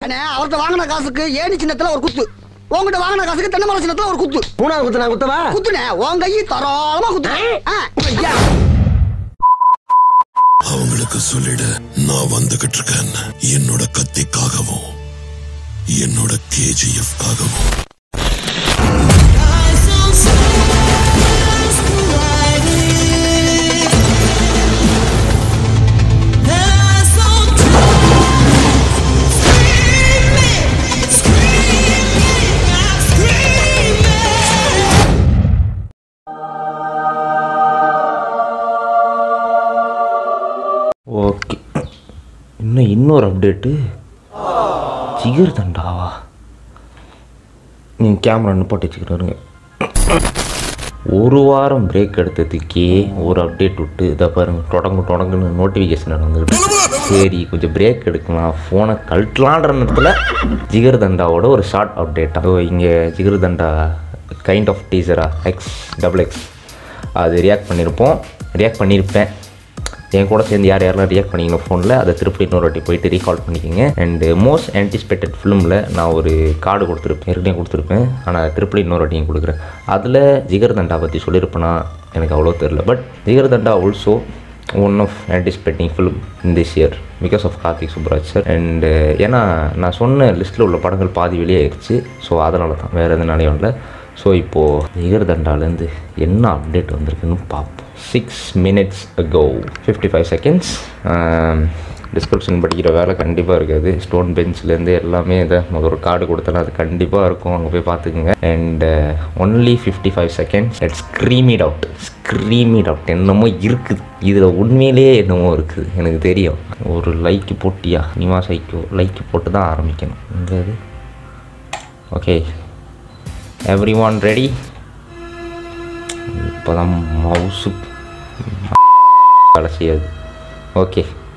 அண்ணே அவர்கிட்ட வாங்கின காசுக்கு ஏணி சின்னத்துல ஒரு குத்து உங்ககிட்ட வாங்கின காசுக்கு தென்னை மரம் சின்னத்துல ஒரு குத்து மூணாவது குத்து நான் குத்தவா குத்துனே உன் கையை தாராளமா குத்து ஆ, ஐயா. அவங்களுக்கு சொல்லிடு நான் வந்துகிட்டு இருக்கேன் என்னோட கத்திக்காகவும் என்னோட கேஜிஎஃப்காகவும் ஓகே இன்னும் இன்னொரு அப்டேட்டு ஜிகர் தண்டாவா நீங்கள் கேமரா நிப்பாட்டி வச்சுக்கிறோங்க ஒரு வாரம் பிரேக் எடுத்ததுக்கே ஒரு அப்டேட் விட்டு இதை பாருங்க தொடங்கு தொடங்குன்னு நோட்டிஃபிகேஷன் நடந்துக்கிட்டு சரி கொஞ்சம் பிரேக் எடுக்கலாம் ஃபோனை கழட்டலான்ற நேரத்தில் ஜிகர் தண்டாவோட ஒரு ஷார்ட் அப்டேட்டாக ஸோ இங்கே ஜிகர் தண்டா கைண்ட் ஆஃப் டீசரா எக்ஸ் டபுள் எக்ஸ் அது ரியாக்ட் பண்ணியிருப்போம் ரியாக்ட் பண்ணியிருப்பேன் என் கூட சேர்ந்து யார் யாரெல்லாம் ரியாக்ட் பண்ணிக்கணும் ஃபோனில் அதை திருப்பி இன்னொரு வாட்டி போயிட்டு ரீகால் பண்ணிக்கோங்க அண்டு மோஸ்ட் ஆன்டிசிபேட்டட் ஃபிலிமில் நான் ஒரு கார்டு கொடுத்துருப்பேன் ஏற்கனவே கொடுத்துருப்பேன் ஆனால் திருப்பி இன்னொரு வாட்டியும் கொடுக்குறேன் அதில் ஜிகர் தண்டா பற்றி சொல்லியிருப்பேனா எனக்கு அவ்வளோ தெரில but Jigarthanda also one of anticipating film in this year because of Karthik Subbaraj sir and ஏன்னா நான் சொன்ன லிஸ்ட்டில் உள்ள படங்கள் பாதி வெளியாகிடுச்சு ஸோ அதனால தான் வேறு எதுனாலையும் இல்லை ஸோ இப்போது ஜிகர் தண்டாலேருந்து என்ன அப்டேட் வந்திருக்குன்னு பார்ப்போம் six minutes ago fifty five seconds description படிக்கிற வேலை கண்டிப்பாக இருக்காது ஸ்டோன் பெஞ்ச்லேருந்து எல்லாமே இதை முதல் ஒரு கார்டு கொடுத்தலாம் அது கண்டிப்பாக இருக்கும் அங்கே போய் பார்த்துக்குங்க and only fifty five seconds it scream it out scream it out என்னமோ இருக்குது இதில் உண்மையிலேயே என்னமோ இருக்குது எனக்கு தெரியும் ஒரு லைக்கு போட்டியா நிமா சைக்கோ லைக்கு போட்டு தான் ஆரம்பிக்கணும் இந்த இது ஓகே எவ்ரி ஒன் ரெடி இப்போ தான் மவுசு வேலை செய்யாது ஓகே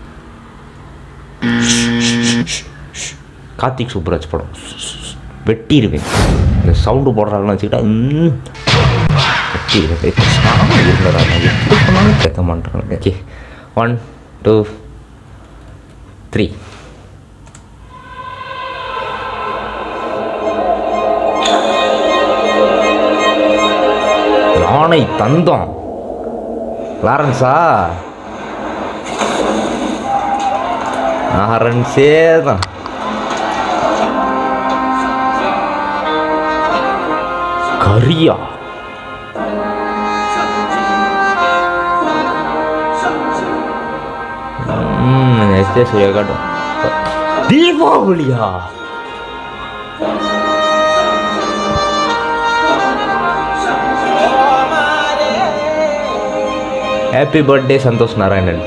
கார்த்திக் சூப்பராஜ் படம் வெட்டிடுவேன் இந்த சவுண்டு போடுறாங்கன்னு வச்சுக்கிட்டா ம், வெட்டிடுவேன் சாமி இருந்ததா நான் எப்படி பண்ணாலும் கேட்க மாட்டேறாங்க ஓகே ஒன் டூ த்ரீ யானை தந்தம் லாரன்ஸா லாரன்ஸே தான் கரியா ம் எஸ்டே சூர்யா காட்டும் தீபாவளியா ஹாப்பி பர்த்டே சந்தோஷ் நாராயணன்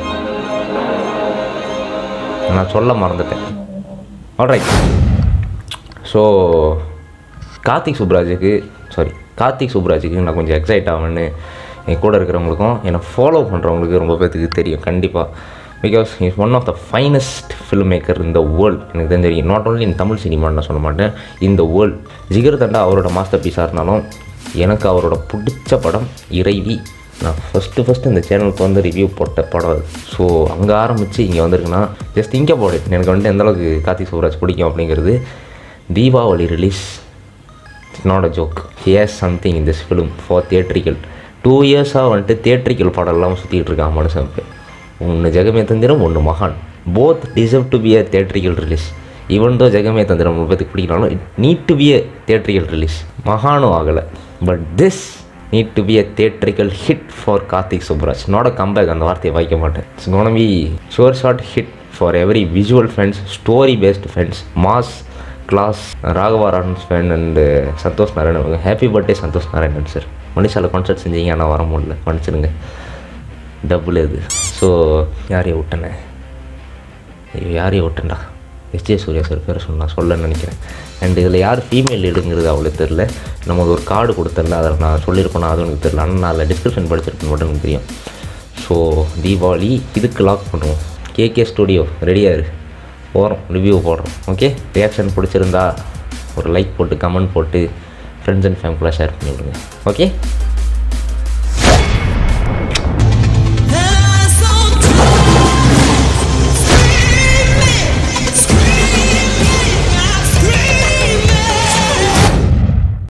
நான் சொல்ல மறந்துட்டேன் ஆல்ரைட் ஸோ கார்த்திக் சுப்ராஜுக்கு சாரி கார்த்திக் சுப்ராஜுக்கு நான் கொஞ்சம் எக்ஸைட் ஆவேன்னு என் கூட இருக்கிறவங்களுக்கும் என்னை ஃபாலோ பண்ணுறவங்களுக்கு ரொம்ப பேர்த்துக்கு தெரியும் கண்டிப்பாக because is one of the finest film maker இந்த வேர்ல்ட் எனக்கு தான் தெரியும் நாட் ஓன்லி இன் தமிழ் சினிமான்னு நான் சொல்ல மாட்டேன் இந்த வேர்ல்ட் ஜிகர் தண்டா அவரோட மாஸ்டர் பீஸாக இருந்தாலும் எனக்கு அவரோட பிடிச்ச படம் இறைவி நான் ஃபஸ்ட்டு ஃபஸ்ட்டு இந்த சேனலுக்கு வந்து ரிவ்யூ போட்ட படம் அது ஸோ அங்கே ஆரம்பித்து இங்கே வந்திருக்குன்னா ஜஸ்ட் திங்க போடு எனக்கு வந்துட்டு எந்த அளவுக்கு கார்த்திக் சுப்ராஜ் பிடிக்கும் அப்படிங்கிறது Deepavali release it's not a joke here's something in this film for theatrical two இயர்ஸாக வந்துட்டு தியேட்ரிக்கல் படம் எல்லாம் சுற்றிட்டு இருக்கான் மனுஷன் ஒன்று ஜெகமே தந்திரம் ஒன்று மகான் both deserve to be a theatrical release even though Jagame Thandhiram ரொம்ப பேத்துக்கு பிடிக்கனாலும் it need to be a theatrical release மகானும் ஆகலை but this need to be a theatrical hit for Karthik Subbaraj not a comeback அந்த வார்த்தையை வாய்க்க மாட்டேன் it's gonna be sure shot hit for every visual fans story based fans mass class Raghuvaran fan and Santhosh Narayanan happy birthday Santhosh Narayanan sir மனுஷால concert செஞ்சீங்க ஆனால் வர முடியல மன்னிச்சிடுங்க double இது ஸோ யாரையும் விட்டனே ஐயோ யாரையும் விட்டேன்டா எஸ்ஜே சூர்யா சார் பேரை சொன்னா சொல்ல நினைக்கிறேன் அண்ட் இதில் யார் ஃபீமேல் லீடுங்கிறது அவ்வளோ தெரில நமக்கு ஒரு கார்டு கொடுத்தல அதை நான் சொல்லியிருப்பேனா அதுவும் எனக்கு தெரில ஆனால் நான் அதில் டிஸ்கிரிப்ஷன் படிச்சிருப்பேன் மட்டும் எனக்கு தெரியும் ஸோ தீபாவளி இதுக்கு லாக் பண்ணுவோம் கேகே ஸ்டுடியோ ரெடியாக இரு போகிறோம் ரிவ்யூ போடுறோம் ஓகே ரியாக்ஷன் பிடிச்சிருந்தா ஒரு லைக் போட்டு கமெண்ட் போட்டு ஃப்ரெண்ட்ஸ் அண்ட் ஃபேமிலியாக ஷேர் பண்ணி விடுங்க ஓகே